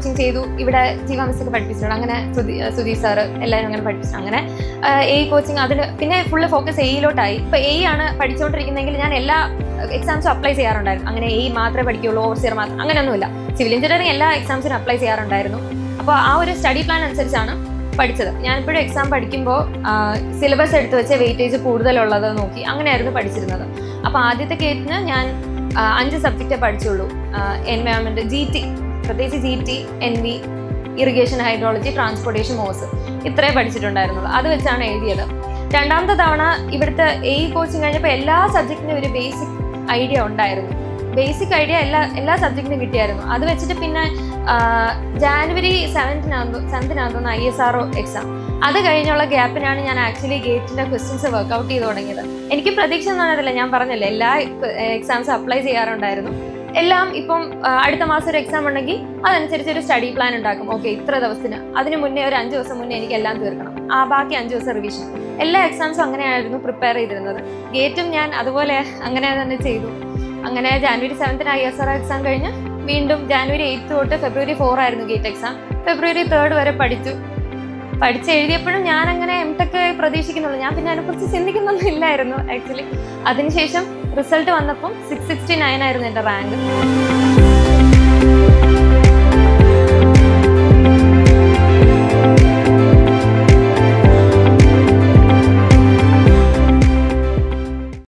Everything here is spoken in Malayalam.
കോച്ചിങ് ചെയ്തു ഇവിടെ ജീവ മിസ് ഒക്കെ പഠിപ്പിച്ചിട്ടുണ്ട് അങ്ങനെ സുധി സുധീർ സാറ് എല്ലാവരും അങ്ങനെ പഠിപ്പിച്ചു അങ്ങനെ എ കോച്ചിങ് അതിന് പിന്നെ ഫുള്ള് ഫോക്കസ് എയിലോട്ടായി ഇപ്പോൾ എ ആണ് പഠിച്ചുകൊണ്ടിരിക്കുന്നതെങ്കിൽ ഞാൻ എല്ലാ എക്സാംസും അപ്ലൈ ചെയ്യാറുണ്ടായിരുന്നു അങ്ങനെ എ മാത്രമേ പഠിക്കുള്ളൂ ഓവർസിയർ മാത്രം അങ്ങനെയൊന്നുമില്ല സിവിൽ എഞ്ചിനീയറിംഗ് എല്ലാ എക്സാംസിനും അപ്ലൈ ചെയ്യാറുണ്ടായിരുന്നു അപ്പോൾ ആ ഒരു സ്റ്റഡി പ്ലാൻ അനുസരിച്ചാണ് പഠിച്ചത് ഞാനിപ്പോഴും എക്സാം പഠിക്കുമ്പോൾ സിലബസ് എടുത്ത് വെച്ച് വെയിറ്റേജ് കൂടുതലുള്ളത് നോക്കി അങ്ങനെയായിരുന്നു പഠിച്ചിരുന്നത് അപ്പോൾ ആദ്യത്തെ കേറ്റിന് ഞാൻ ആ, അഞ്ച് സബ്ജക്റ്റേ പഠിച്ചുള്ളൂ എൻവയോൺമെൻറ്റ് ജി ടി പ്രത്യേകിച്ച് G T N V irrigation hydrology transportation മോസ് ഇത്രേ പഠിച്ചിട്ടുണ്ടായിരുന്നുള്ളൂ അത് വെച്ചാണ് എഴുതിയത് രണ്ടാമത്തെ തവണ ഇവിടുത്തെ എ കോച്ചിങ് കഴിഞ്ഞപ്പോൾ എല്ലാ സബ്ജക്റ്റിനും ഒരു ബേസിക് ഐഡിയ ഉണ്ടായിരുന്നു ബേസിക് ഐഡിയ എല്ലാ എല്ലാ സബ്ജക്റ്റിനും കിട്ടിയായിരുന്നു അത് വെച്ചിട്ട് പിന്നെ ആ, ജാനുവരി സെവൻത്തിനാകുന്നു സെവൻത്തിനാകുന്നു I S R O exam അത് കഴിഞ്ഞുള്ള ഗ്യാപ്പിനാണ് ഞാൻ ആക്ച്വലി ഗേറ്റിന്റെ ക്വസ്റ്റ്യൻസ് വർക്ക്ഔട്ട് ചെയ്ത് തുടങ്ങിയത് എനിക്ക് പ്രതീക്ഷ ഒന്നും അറിയത്തില്ല ഞാൻ പറഞ്ഞല്ലോ എല്ലാ എക്സാംസും അപ്ലൈ ചെയ്യാറുണ്ടായിരുന്നു എല്ലാം ഇപ്പം ആ, അടുത്ത മാസം ഒരു എക്സാം ഉണ്ടെങ്കിൽ അതനുസരിച്ച് ഒരു സ്റ്റഡി പ്ലാൻ ഉണ്ടാക്കും ഓക്കെ ഇത്ര ദിവസത്തിന് അതിന് മുന്നേ ഒരു അഞ്ച് ദിവസം മുന്നേ എനിക്ക് എല്ലാം തീർക്കണം ആ ബാക്കി അഞ്ച് ദിവസം റിവിഷൻ എല്ലാ എക്സാംസും അങ്ങനെയായിരുന്നു പ്രിപ്പയർ ചെയ്തിരുന്നത് ഗേറ്റും ഞാൻ അതുപോലെ അങ്ങനെ തന്നെ ചെയ്തു അങ്ങനെ ജാനുവരി സെവൻത്തിന് ഐ എസ് ആർ എക്സാം കഴിഞ്ഞ് വീണ്ടും ജാനുവരി എയ്ത്ത് തൊട്ട് ഫെബ്രുവരി ഫോർ ആയിരുന്നു ഗേറ്റ് എക്സാം ഫെബ്രുവരി തേർഡ് വരെ പഠിച്ചു പഠിച്ച് എഴുതിയപ്പോഴും ഞാൻ അങ്ങനെ എം ടെക് പ്രതീക്ഷിക്കുന്നുള്ളൂ ഞാൻ പിന്നെ അതിനെക്കുറിച്ച് ചിന്തിക്കുന്നൊന്നും ഇല്ലായിരുന്നു ആക്ച്വലി അതിനുശേഷം റിസൾട്ട് വന്നപ്പം സിക്സ് സിക്സ്റ്റി നയൻ ആയിരുന്നു എൻ്റെ റാങ്ക്